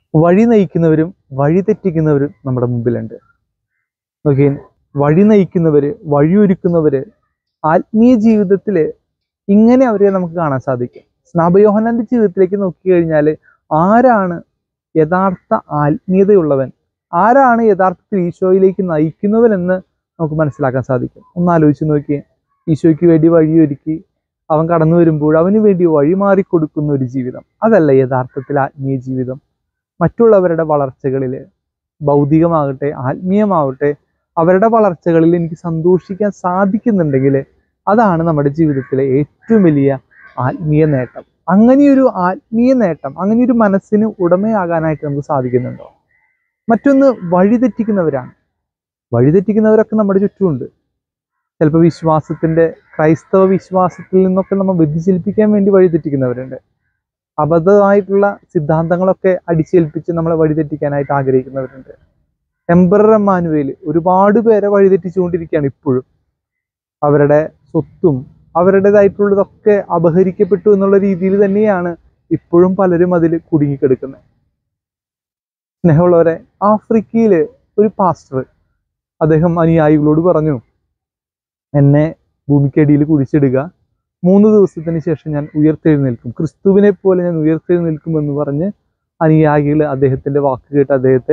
വഴി നയിക്കുന്നവരും വഴി തെറ്റിക്കുന്നവരും നമ്മുടെ മുമ്പിലുണ്ട് നോക്കിയേ വഴി നയിക്കുന്നവര് വഴിയൊരുക്കുന്നവര് ആത്മീയ ജീവിതത്തില് ഇങ്ങനെ അവരെ നമുക്ക് കാണാൻ സാധിക്കും സ്നാപയോഹനന്റെ ജീവിതത്തിലേക്ക് നോക്കിക്കഴിഞ്ഞാൽ ആരാണ് യഥാർത്ഥ ആത്മീയതയുള്ളവൻ ആരാണ് യഥാർത്ഥത്തിൽ ഈശോയിലേക്ക് നയിക്കുന്നവൻ എന്ന് നമുക്ക് മനസ്സിലാക്കാൻ സാധിക്കും ഒന്ന് ആലോചിച്ച് നോക്കിയേ ഈശോയ്ക്ക് വേണ്ടി വഴിയൊരുക്കി അവൻ കടന്നു വരുമ്പോൾ അവന് വേണ്ടി വഴിമാറി കൊടുക്കുന്ന ഒരു ജീവിതം അതല്ല യഥാർത്ഥത്തിൽ ആത്മീയ ജീവിതം മറ്റുള്ളവരുടെ വളർച്ചകളിൽ ഭൗതികമാകട്ടെ ആത്മീയമാവട്ടെ അവരുടെ വളർച്ചകളിൽ എനിക്ക് സന്തോഷിക്കാൻ സാധിക്കുന്നുണ്ടെങ്കിൽ അതാണ് നമ്മുടെ ജീവിതത്തിലെ ഏറ്റവും വലിയ ആത്മീയ നേട്ടം അങ്ങനെയൊരു ആത്മീയ നേട്ടം അങ്ങനെയൊരു മനസ്സിന് ഉടമയാകാനായിട്ട് നമുക്ക് സാധിക്കുന്നുണ്ടോ മറ്റൊന്ന് വഴിതെറ്റിക്കുന്നവരാണ് വഴിതെറ്റിക്കുന്നവരൊക്കെ നമ്മുടെ ചുറ്റുമുണ്ട് ചിലപ്പോൾ വിശ്വാസത്തിന്റെ ക്രൈസ്തവ വിശ്വാസത്തിൽ നിന്നൊക്കെ നമ്മൾ വ്യതിചലിപ്പിക്കാൻ വേണ്ടി വഴിതെറ്റിക്കുന്നവരുണ്ട് അബദ്ധമായിട്ടുള്ള സിദ്ധാന്തങ്ങളൊക്കെ അടിച്ചേൽപ്പിച്ച് നമ്മളെ വഴിതെറ്റിക്കാനായിട്ട് ആഗ്രഹിക്കുന്നവരുണ്ട് എംബറർ എമ്മാനുവേൽ ഒരുപാട് പേരെ വഴിതെറ്റിച്ചുകൊണ്ടിരിക്കുകയാണ് ഇപ്പോഴും അവരുടെ സ്വത്തും അവരുടേതായിട്ടുള്ളതൊക്കെ അപഹരിക്കപ്പെട്ടു എന്നുള്ള രീതിയിൽ തന്നെയാണ് ഇപ്പോഴും പലരും അതിൽ കുടുങ്ങിക്കിടക്കുന്നത് സ്നേഹമുള്ളവരെ ആഫ്രിക്കയില് ഒരു പാസ്റ്റർ അദ്ദേഹം അനുയായികളോട് പറഞ്ഞു എന്നെ ഭൂമിക്കടിയിൽ കുഴിച്ചിടുക മൂന്ന് ദിവസത്തിന് ശേഷം ഞാൻ ഉയർത്തെഴുന്നേൽക്കും ക്രിസ്തുവിനെ പോലെ ഞാൻ ഉയർത്തെഴുന്നേൽക്കും എന്ന് പറഞ്ഞ് അനുയായികൾ അദ്ദേഹത്തിന്റെ വാക്ക് കേട്ട് അദ്ദേഹത്തെ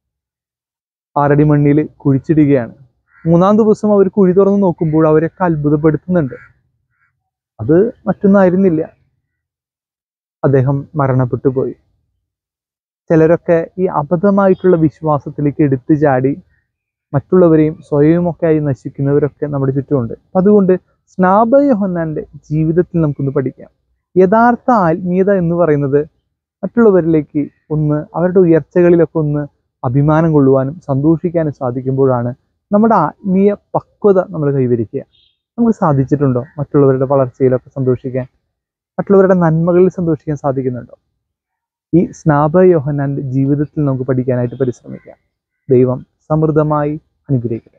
ആറടി മണ്ണിൽ കുഴിച്ചിടുകയാണ് മൂന്നാം ദിവസം അവർ കുഴി തുറന്ന് നോക്കുമ്പോൾ അവരൊക്കെ അത്ഭുതപ്പെടുത്തുന്നുണ്ട് അത് മറ്റൊന്നായിരുന്നില്ല അദ്ദേഹം മരണപ്പെട്ടു പോയി ചിലരൊക്കെ ഈ അബദ്ധമായിട്ടുള്ള വിശ്വാസത്തിലേക്ക് എടുത്തു ചാടി മറ്റുള്ളവരെയും സ്വയവുമൊക്കെ ആയി നശിക്കുന്നവരൊക്കെ നമ്മുടെ ചുറ്റുമുണ്ട് അപ്പം അതുകൊണ്ട് സ്നാപയോഹന്നാന്റെ ജീവിതത്തിൽ നമുക്കൊന്ന് പഠിക്കാം യഥാർത്ഥ ആത്മീയത എന്ന് പറയുന്നത് മറ്റുള്ളവരിലേക്ക് ഒന്ന് അവരുടെ ഉയർച്ചകളിലൊക്കെ ഒന്ന് അഭിമാനം കൊള്ളുവാനും സന്തോഷിക്കാനും സാധിക്കുമ്പോഴാണ് നമ്മുടെ ആത്മീയ പക്വത നമ്മൾ കൈവരിക്കുക നമുക്ക് സാധിച്ചിട്ടുണ്ടോ മറ്റുള്ളവരുടെ വളർച്ചയിലൊക്കെ സന്തോഷിക്കാൻ മറ്റുള്ളവരുടെ നന്മകളിൽ സന്തോഷിക്കാൻ സാധിക്കുന്നുണ്ടോ ഈ സ്നാപ യോഹന്നാന്റെ ജീവിതത്തിൽ നമുക്ക് പഠിക്കാനായിട്ട് പരിശ്രമിക്കാം ദൈവം സമൃദ്ധമായി അനുഗ്രഹിക്കട്ടെ